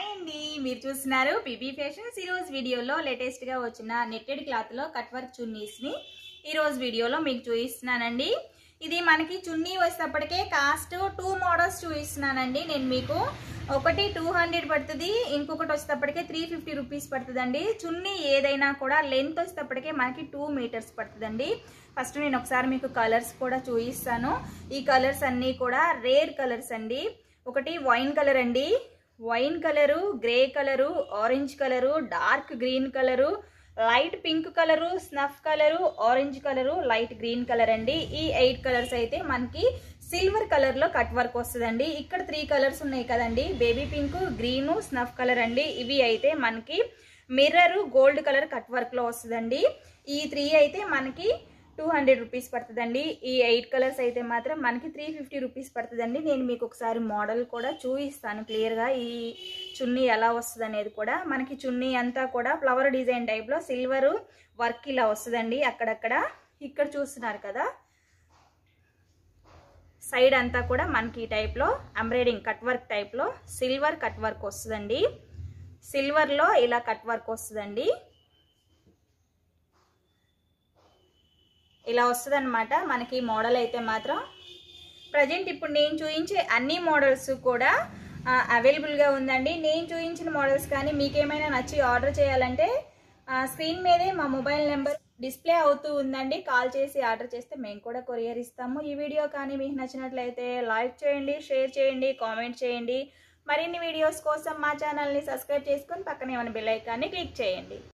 అండి మీరు చూస్తున్నారు బీబీ ఫ్యాషన్స్ ఈరోజు వీడియోలో లేటెస్ట్గా వచ్చిన నెట్టెడ్ క్లాత్లో కట్ వర్క్ చున్నీస్ని ఈరోజు వీడియోలో మీకు చూపిస్తున్నానండి ఇది మనకి చున్నీ వచ్చేటప్పటికే కాస్ట్ టూ మోడల్స్ చూపిస్తున్నానండి నేను మీకు ఒకటి టూ హండ్రెడ్ పడుతుంది ఇంకొకటి వచ్చేటప్పటికే త్రీ ఫిఫ్టీ రూపీస్ పడుతుందండి చున్నీ ఏదైనా కూడా లెంత్ వచ్చేటప్పటికే మనకి టూ మీటర్స్ పడుతుందండి ఫస్ట్ నేను ఒకసారి మీకు కలర్స్ కూడా చూపిస్తాను ఈ కలర్స్ అన్నీ కూడా రేర్ కలర్స్ అండి ఒకటి వైన్ కలర్ అండి wine colour grey colour orange colour dark green colour light pink colour snuff colour orange colour light green colour అండి ఈ ఎయిట్ కలర్స్ అయితే మనకి సిల్వర్ కలర్ లో కట్ వర్క్ వస్తుందండి ఇక్కడ త్రీ కలర్స్ ఉన్నాయి కదండి baby pink green snuff colour అండి ఇవి అయితే మనకి mirror gold colour cut work లో వస్తుందండి ఈ త్రీ అయితే మనకి టూ హండ్రెడ్ రూపీస్ పడుతుందండి ఈ ఎయిట్ కలర్స్ అయితే మాత్రం మనకి త్రీ ఫిఫ్టీ రూపీస్ పడుతుందండి నేను మీకు ఒకసారి మోడల్ కూడా చూపిస్తాను క్లియర్గా ఈ చున్నీ ఎలా వస్తుంది అనేది కూడా మనకి చున్నీ అంతా కూడా ఫ్లవర్ డిజైన్ టైప్లో సిల్వర్ వర్క్ ఇలా వస్తుందండి అక్కడక్కడ ఇక్కడ చూస్తున్నారు కదా సైడ్ అంతా కూడా మనకి ఈ టైప్లో ఎంబ్రాయిడింగ్ కట్ వర్క్ టైప్లో సిల్వర్ కట్ వర్క్ వస్తుందండి సిల్వర్లో ఇలా కట్ వర్క్ వస్తుందండి ఇలా వస్తుందన్నమాట మనకి మోడల్ అయితే మాత్రం ప్రజెంట్ ఇప్పుడు నేను చూపించే అన్ని మోడల్స్ కూడా అవైలబుల్గా ఉందండి నేను చూపించిన మోడల్స్ కానీ మీకేమైనా నచ్చి ఆర్డర్ చేయాలంటే స్క్రీన్ మీదే మా మొబైల్ నెంబర్ డిస్ప్లే అవుతూ ఉందండి కాల్ చేసి ఆర్డర్ చేస్తే మేము కూడా కొరియర్ ఇస్తాము ఈ వీడియో కానీ మీకు నచ్చినట్లయితే లైక్ చేయండి షేర్ చేయండి కామెంట్ చేయండి మరిన్ని వీడియోస్ కోసం మా ఛానల్ని సబ్స్క్రైబ్ చేసుకొని పక్కనే ఉన్న బెల్ ఐకాన్ని క్లిక్ చేయండి